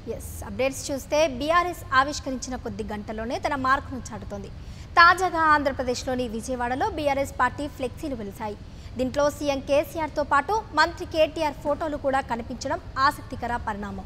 yes updates చూస్తే BRS ఆవిష్కరించిన కొద్ది గంటల్లోనే తన మార్కును చాటుతోంది తాజాగా ఆంధ్రప్రదేశ్లోని విజయవాడలో బీఆర్ఎస్ పార్టీ ఫ్లెక్సీలు వెలిశాయి దీంట్లో సీఎం కేసీఆర్తో పాటు మంత్రి కేటీఆర్ ఫోటోలు కూడా కనిపించడం ఆసక్తికర పరిణామం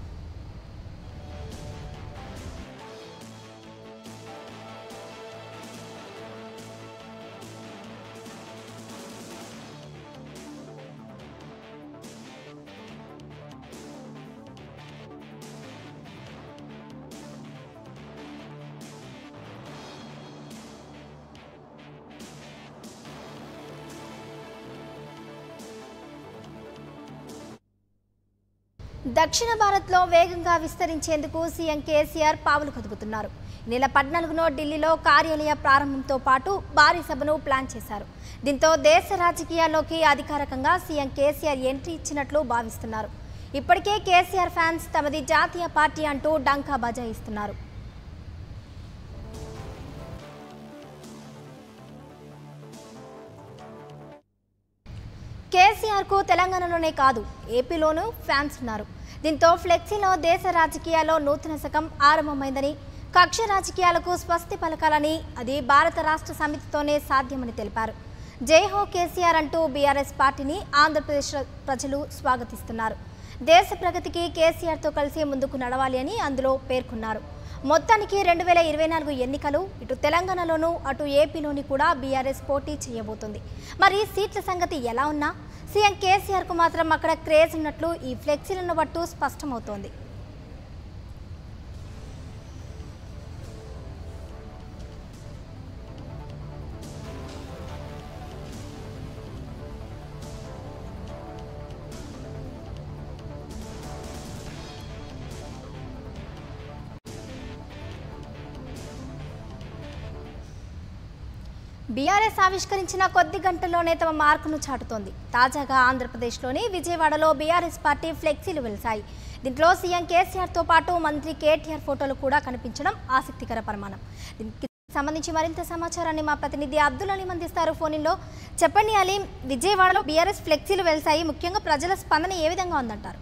దక్షిణ భారత్లో వేగంగా విస్తరించేందుకు సీఎం కేసీఆర్ పావులు కదుపుతున్నారు ఈ నెల పద్నాలుగునో ఢిల్లీలో కార్యాలయ ప్రారంభంతో పాటు భారీ సభను ప్లాన్ చేశారు దీంతో దేశ రాజకీయాల్లోకి అధికారికంగా సీఎం కేసీఆర్ ఎంట్రీ ఇచ్చినట్లు భావిస్తున్నారు ఇప్పటికే కేసీఆర్ ఫ్యాన్స్ తమది జాతీయ పార్టీ అంటూ డంకా బజాయిస్తున్నారు కేసీఆర్కు తెలంగాణలోనే కాదు ఏపీలోనూ ఫ్యాన్స్ ఉన్నారు దీంతో ఫ్లెక్సీలో దేశ రాజకీయాల్లో నూతన శకం ఆరంభమైందని కక్ష రాజకీయాలకు స్వస్తి పలకాలని అది భారత రాష్ట్ర సమితితోనే సాధ్యమని తెలిపారు జై హో కేసీఆర్ అంటూ బీఆర్ఎస్ పార్టీని ఆంధ్రప్రదేశ్ ప్రజలు స్వాగతిస్తున్నారు దేశ ప్రగతికి కేసీఆర్తో కలిసి ముందుకు నడవాలి అని అందులో పేర్కొన్నారు మొత్తానికి రెండు వేల ఇరవై నాలుగు ఎన్నికలు ఇటు తెలంగాణలోనూ అటు ఏపీలోని కూడా బీఆర్ఎస్ పోటీ చేయబోతుంది మరి సీట్ల సంగతి ఎలా ఉన్నా సీఎం కేసీఆర్కు మాత్రం అక్కడ క్రేజ్ ఉన్నట్లు ఈ ఫ్లెక్సీలను బట్టు స్పష్టమవుతోంది బీఆర్ఎస్ ఆవిష్కరించిన కొద్ది గంటల్లోనే తమ మార్కును చాటుతోంది తాజాగా ఆంధ్రప్రదేశ్లోని విజయవాడలో బీఆర్ఎస్ పార్టీ ఫ్లెక్సీలు వెలిశాయి దీంట్లో సీఎం కేసీఆర్తో పాటు మంత్రి కేటీఆర్ ఫోటోలు కూడా కనిపించడం ఆసక్తికర పరిమాణం దీనికి సంబంధించి మరింత సమాచారాన్ని మా ప్రతినిధి అబ్దుల్ అలీం అందిస్తారు ఫోన్లో చెప్పండి అలీం విజయవాడలో బీఆర్ఎస్ ఫ్లెక్సీలు వెలిశాయి ముఖ్యంగా ప్రజల స్పందన ఏ విధంగా ఉందంటారు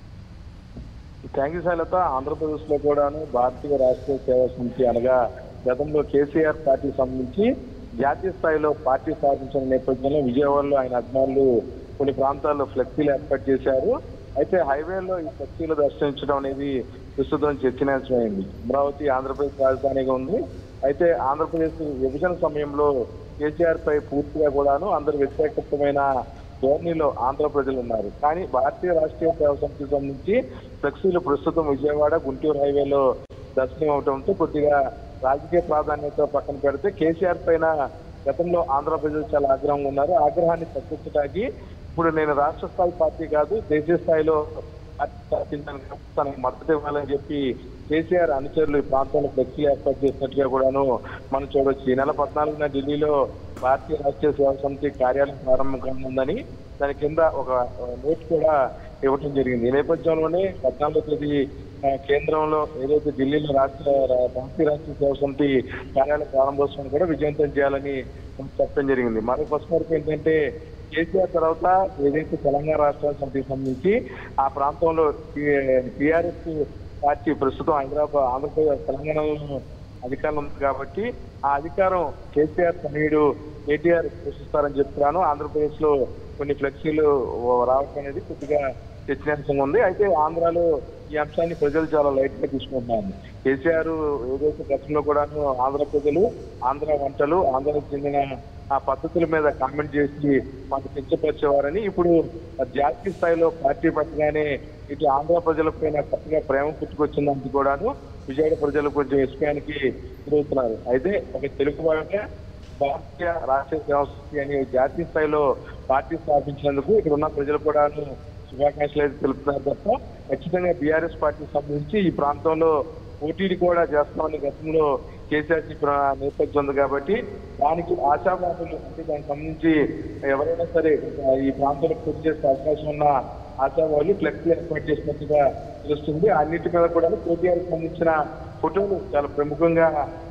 థ్యాంక్ యూ శైలత ఆంధ్రప్రదేశ్ లో కూడాను భారతీయ రాష్ట్రీయ సేవా సమితి అనగా గతంలో కేసీఆర్ పార్టీ సంబంధించి జాతీయ స్థాయిలో పార్టీ స్థాపించిన నేపథ్యంలో విజయవాడలో ఆయన అభిమానులు కొన్ని ప్రాంతాల్లో ఫ్లెక్సీలు ఏర్పాటు చేశారు అయితే హైవేలో ఈ ఫ్లెక్సీలు దర్శించడం అనేది ప్రస్తుతం చర్చనీయాంశమైంది అమరావతి ఆంధ్రప్రదేశ్ రాజధానిగా ఉంది అయితే ఆంధ్రప్రదేశ్ విభజన సమయంలో కేసీఆర్ పై పూర్తిగా కూడాను అందరు వ్యతిరేకమైన ధోరణిలో ఆంధ్ర ప్రజలు ఉన్నారు కానీ భారతీయ రాష్ట్రీయ సేవా సమితి సంబంధించి ఫ్లెక్సీలు ప్రస్తుతం విజయవాడ గుంటూరు హైవేలో దర్శనం అవడంతో కొద్దిగా రాజకీయ ప్రాధాన్యత పక్కన పెడితే కేసీఆర్ పైన గతంలో ఆంధ్ర ప్రజలు చాలా ఆగ్రహంగా ఉన్నారు ఆగ్రహాన్ని తగ్గించడానికి ఇప్పుడు నేను రాష్ట్ర స్థాయి పార్టీ కాదు దేశీయ స్థాయిలో పార్టీ స్థాపించడానికి తనకు మద్దతు ఇవ్వాలని చెప్పి కేసీఆర్ అనుచరులు ఈ ప్రాంతంలో ఫ్లెక్సీ ఏర్పాటు చేసినట్టుగా కూడాను మనం చూడొచ్చు ఈ నెల పద్నాలుగున ఢిల్లీలో భారతీయ రాష్ట్రీయ సేవా సమితి కార్యాలయం ప్రారంభం కానుందని దాని కింద ఒక ఆ, నోట్ కూడా ఇవ్వటం జరిగింది ఈ నేపథ్యంలోనే పద్నాలుగో తేదీ ఆ, కేంద్రంలో ఏదైతే ఢిల్లీలో రాష్ట్ర రా- భారతీయ రాష్ట్రీయ సేవా సమితి కార్యాలయ ప్రారంభోత్సవం కూడా విజయవంతం చేయాలని మనకు చెప్పడం జరిగింది మరొక ఫస్ట్ వరకు ఏంటంటే కేసీఆర్ తర్వాత ఏదైతే తెలంగాణ రాష్ట్ర సమితికి సంబంధించి ఆ ప్రాంతంలో టీఆర్ఎస్ పార్టీ ప్రస్తుతం హైదరాబాద్ ఆంధ్రప్రదేశ్ తెలంగాణలో అధికారంలో ఉంది కాబట్టి ఆ అధికారం కేసీఆర్ తనయుడు కేటీఆర్ పోషిస్తారని చెప్తున్నాను ఆంధ్రప్రదేశ్ లో కొన్ని ఫ్లెక్సీలు రావటం అనేది కొద్దిగా చర్చనీయాంశంగా ఉంది అయితే ఆంధ్రాలో ఈ అంశాన్ని ప్రజలు చాలా లైట్ గా తీసుకుంటున్నారు కేసీఆర్ ఏదైతే గతంలో కూడాను ఆంధ్ర ప్రజలు ఆంధ్ర వంటలు ఆంధ్రకు చెందిన ఆ పద్ధతుల మీద కామెంట్ చేసి మాకు కించపరిచేవారని ఇప్పుడు జాతీయ స్థాయిలో పార్టీ పట్టగానే ఇటు ఆంధ్ర ప్రజల పైన కొత్తగా ప్రేమ పుట్టుకొచ్చిందని కూడాను విజయవాడ ప్రజలు కొంచెం ఇష్టానికి తిరుగుతున్నారు అయితే ఒక తెలుగు వాళ్ళకే భారతీయ రాష్ట్రీయ సేవా సమితి అనే జాతీయ స్థాయిలో పార్టీ స్థాపించినందుకు ఇక్కడ ఉన్న ప్రజలు కూడా శుభాకాంక్షలు అయితే తెలుపుతున్నారు తప్ప ఖచ్చితంగా బీఆర్ఎస్ పార్టీకి సంబంధించి ఈ ప్రాంతంలో పోటీని కూడా చేస్తామని గతంలో కేసీఆర్ చెప్పిన నేపథ్యం ఉంది కాబట్టి దానికి ఆశావాదులు అంటే దానికి సంబంధించి ఎవరైనా సరే ఈ ప్రాంతంలో పోటీ చేసే అవకాశం ఉన్న ఆశావాదులు ఫ్లెక్సీ ఏర్పాటు చేసినట్టుగా తెలుస్తుంది అన్నిటి మీద కూడా కేటీఆర్ సంబంధించిన ఫోటోలు చాలా ప్రముఖంగా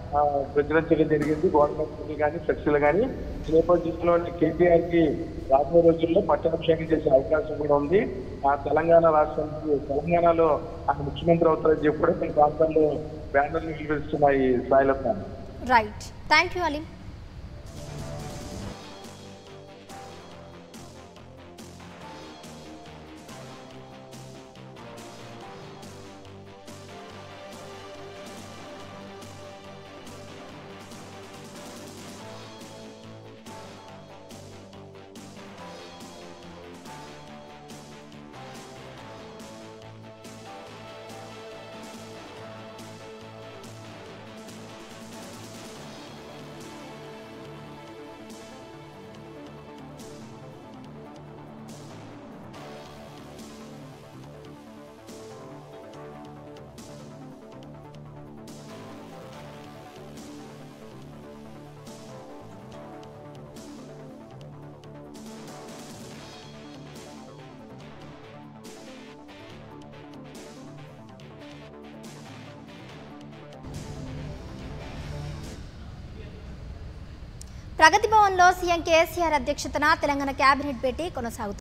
ఆ, ప్రచురించడం జరిగింది గవర్నమెంట్ కానీ ఫ్లెక్సీలు కానీ ఈ నేపథ్యంలో కేటీఆర్ కి రాబోయే రోజుల్లో పట్టాభిషేకం చేసే అవకాశం కూడా ఉంది ఆ తెలంగాణ రాష్ట్రానికి తెలంగాణలో ఆయన ముఖ్యమంత్రి అవుతారని చెప్పి కూడా కొన్ని ప్రాంతాల్లో బ్యానర్లు నిలిపిస్తున్నాయి Sailatha right thank you Aleem ప్రగతి భవన్లో సీఎం కేసీఆర్ అధ్యక్షతన తెలంగాణ కేబినెట్ భేటీ కొనసాగుతుంది